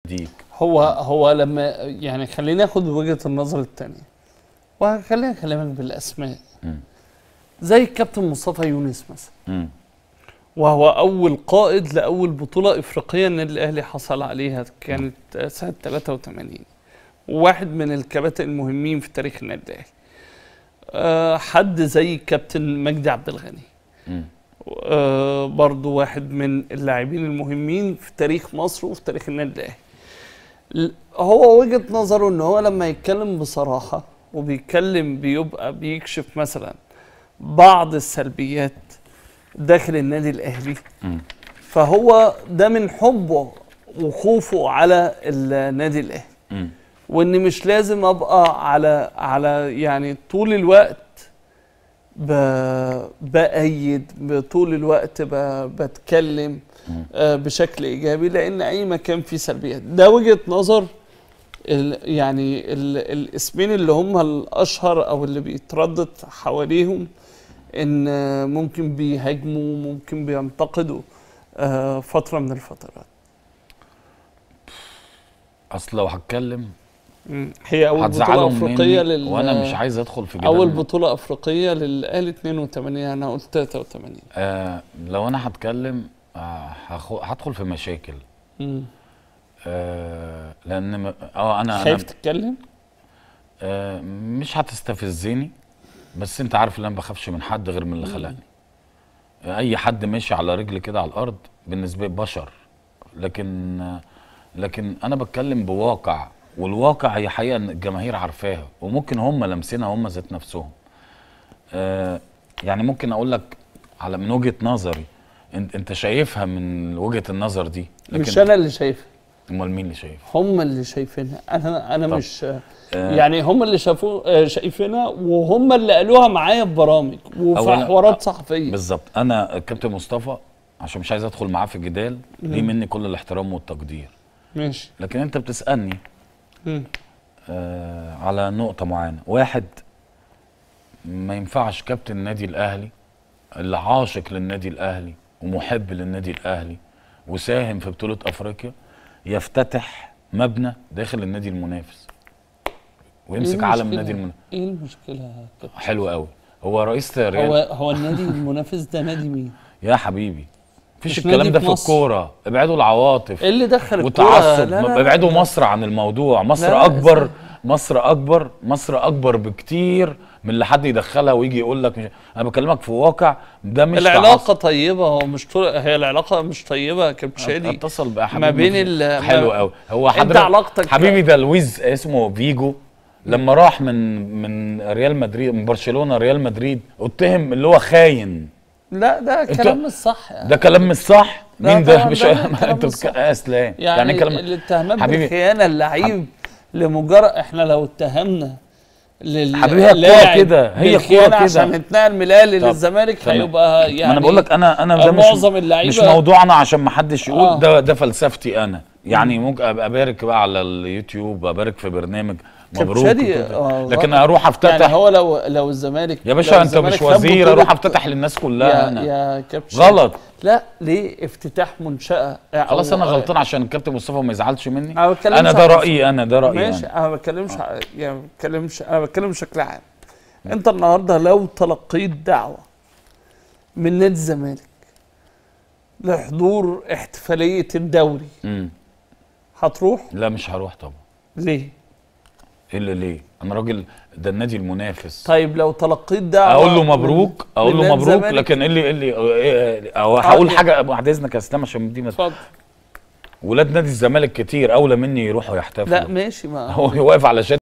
يديك هو هو لما يعني خلينا ناخد وجهة النظر التانية وخلينا اكلمك بالاسماء مم. زي الكابتن مصطفى يونس مثلا مم. وهو اول قائد لاول بطولة افريقية النادي الاهلي حصل عليها كانت سنة 83 وواحد من الكباتن المهمين في تاريخ النادي الاهلي أه حد زي الكابتن مجدي عبد الغني مم. آه، برضو واحد من اللاعبين المهمين في تاريخ مصر وفي تاريخ النادي الاهلي ل- هو وجهة نظره ان هو لما يتكلم بصراحة وبيتكلم بيبقى بيكشف مثلا بعض السلبيات داخل النادي الاهلي مم. فهو ده من حبه وخوفه على النادي الاهلي مم. وان مش لازم ابقى على على يعني طول الوقت ب... بأيد ب- طول الوقت ب... بتكلم مم. آه، بشكل ايجابي لان اي مكان فيه سلبيات ده وجهة نظر ال... يعني ال... الاسمين اللي هم الاشهر او اللي بيتردد حواليهم ان آه، ممكن بيهاجموا ممكن بينتقدوا آه، فترة من الفترات اصل لو هتكلم مم. هي اول بطولة هتزعلهم افريقية مني لل وانا مش عايز ادخل في جدل اول بطولة افريقية للاهلي 82 انا قلت 83 آه لو انا هتكلم آه هخ- هدخل في مشاكل مم. آه لان م- اه انا خايف انا تتكلم آه مش هتستفزني بس انت عارف ان انا ما بخافش من حد غير من اللي خلقني آه، اي حد ماشي على رجل كده على الارض بالنسبه لي بشر لكن آه لكن انا بتكلم بواقع والواقع هي حقيقه ان الجماهير عارفاها وممكن هم لامسينها هم ذات نفسهم آه يعني ممكن اقول لك على من وجهه نظري انت انت شايفها من وجهه النظر دي مش انا اللي شايفها امال مين اللي شايف هم اللي شايفينها انا انا طب. مش آه. يعني هم اللي شافوه آه، شايفينها وهم اللي قالوها معايا في برامج وفي أولاً- حوارات صحفيه بالظبط انا الكابتن مصطفى عشان مش عايز ادخل معاه في جدال ليه مني كل الاحترام والتقدير ماشي لكن انت بتسالني مم. آه على نقطه معينه واحد ما ينفعش كابتن النادي الاهلي اللي عاشق للنادي الاهلي ومحب للنادي الاهلي وساهم في بطوله افريقيا يفتتح مبنى داخل النادي المنافس ويمسك إيه علم المشكلة؟ النادي المنافس ايه المشكله يا كابتن؟ حلو قوي هو رئيس ريال هو هو النادي المنافس ده نادي مين؟ يا حبيبي مفيش مش الكلام نادي ده في في مصر. الكوره ابعدوا العواطف ايه اللي دخل الكورة؟ وتعصب لا، لا، ما- لا، ابعدوا لا. مصر عن الموضوع مصر لا، لا، اكبر إزاي؟ مصر اكبر مصر اكبر بكتير من اللي حد يدخلها ويجي يقول لك مش... انا بكلمك في واقع ده مش العلاقه تعصب. طيبه هو مش طول هي العلاقه مش طيبه يا كابتن شادي اتصل بقى حبيبي ما بين في- ال- حلو ما- قوي هو انت حضرتك علاقتك حبيبي ده لويز اسمه فيجو لما راح من من ريال مدريد من برشلونه ريال مدريد اتهم اللي هو خاين لا ده كلام مش صح ده كلام مش صح لا مين ده طبعاً مش ده كلام انت مش بتك... صح. آه، اسلام يعني, يعني كلام الاتهامات حبيبي- بالخيانه اللعيب لمجرد احنا لو اتهمنا لل حبيبي هي الكورة لاعب كده، هي بالخيانة الكورة كده. عشان اتنقل من الاهلي طب، للزمالك تمام. هيبقى يعني ما انا بقول لك انا انا ده مش معظم اللعيبة- مش موضوعنا عشان ما حدش يقول آه. ده ده فلسفتي انا يعني ممكن ابقى ابارك بقى على اليوتيوب ابارك في برنامج مبروك شادي، وكده. آه، لكن والله. اروح افتتح يعني هو لو لو الزمالك يا لو باشا انت الزمالك مش خد وزير بطولة- اروح افتتح للناس كلها يا انا يا كابتن غلط لا ليه افتتاح منشأة يعني خلاص أو- انا غلطان عشان الكابتن مصطفى ما يزعلش مني أنا ما بتكلمش انا ده عن رايي انا ده رايي ماشي انا انا ما بتكلمش ع- يعني ما بتكلمش انا بتكلم بشكل عام انت النهارده لو تلقيت دعوه من نادي الزمالك لحضور احتفاليه الدوري مم. هتروح لا مش هروح طبعا ليه الا ليه انا راجل ده النادي المنافس طيب لو تلقيت دعوه اقول له من- مبروك اقول من له نادي مبروك الزمالك، لكن اللي اللي او هقول آه، حاجه بعد اذنك يا اسلام عشان دي مس- اتفضل ولاد نادي الزمالك كتير اولى مني يروحوا يحتفلوا لا ماشي ما هو واقف على شد